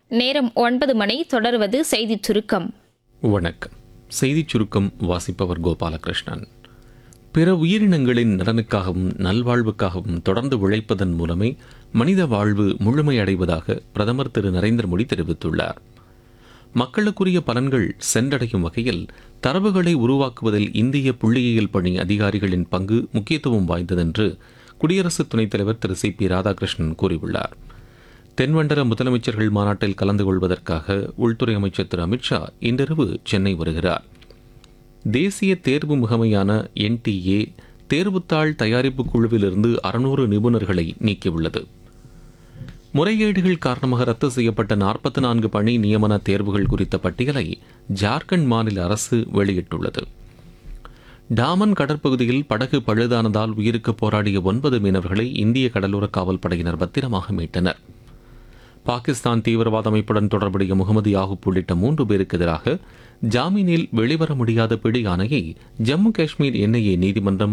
நேரம் ஒன்பது மணி தொடர்வது செய்திச் சுருக்கம் வணக்கம் செய்திச் சுருக்கம் வாசிப்பவர் கோபாலகிருஷ்ணன் பிற உயிரினங்களின் நலனுக்காகவும் நல்வாழ்வுக்காகவும் தொடர்ந்து உழைப்பதன் மூலமே மனித வாழ்வு முழுமையடைவதாக பிரதமர் திரு நரேந்திர மோடி தெரிவித்துள்ளார் மக்களுக்குரிய பலன்கள் சென்றடையும் வகையில் தரவுகளை உருவாக்குவதில் இந்திய புள்ளியியல் பணி அதிகாரிகளின் பங்கு முக்கியத்துவம் வாய்ந்ததென்று குடியரசு துணைத் தலைவர் திரு சி பி ராதாகிருஷ்ணன் கூறியுள்ளார் தென்மண்டல முதலமைச்சர்கள் மாநாட்டில் கலந்து கொள்வதற்காக உள்துறை அமைச்சர் திரு அமித்ஷா இன்றிரவு சென்னை வருகிறார் தேசிய தேர்வு முகமையான என்டிஏ தேர்வுத்தாள் தயாரிப்பு குழுவிலிருந்து அறுநூறு நிபுணர்களை நீக்கியுள்ளது முறைகேடுகள் காரணமாக ரத்து செய்யப்பட்ட நாற்பத்தி நான்கு பணி நியமன தேர்வுகள் குறித்த பட்டியலை ஜார்க்கண்ட் மாநில அரசு வெளியிட்டுள்ளது டாமன் கடற்பகுதியில் படகு பழுதானதால் உயிருக்கு போராடிய ஒன்பது மீனவர்களை இந்திய கடலோர காவல் படையினர் பத்திரமாக மீட்டனர் பாகிஸ்தான் தீவிரவாத அமைப்புடன் தொடர்புடைய முகமது யாகூப் உள்ளிட்ட மூன்று பேருக்கு எதிராக ஜாமீனில் வெளிவர முடியாத பிடி ஆணையை ஜம்மு காஷ்மீர் என்ஐஏ நீதிமன்றம்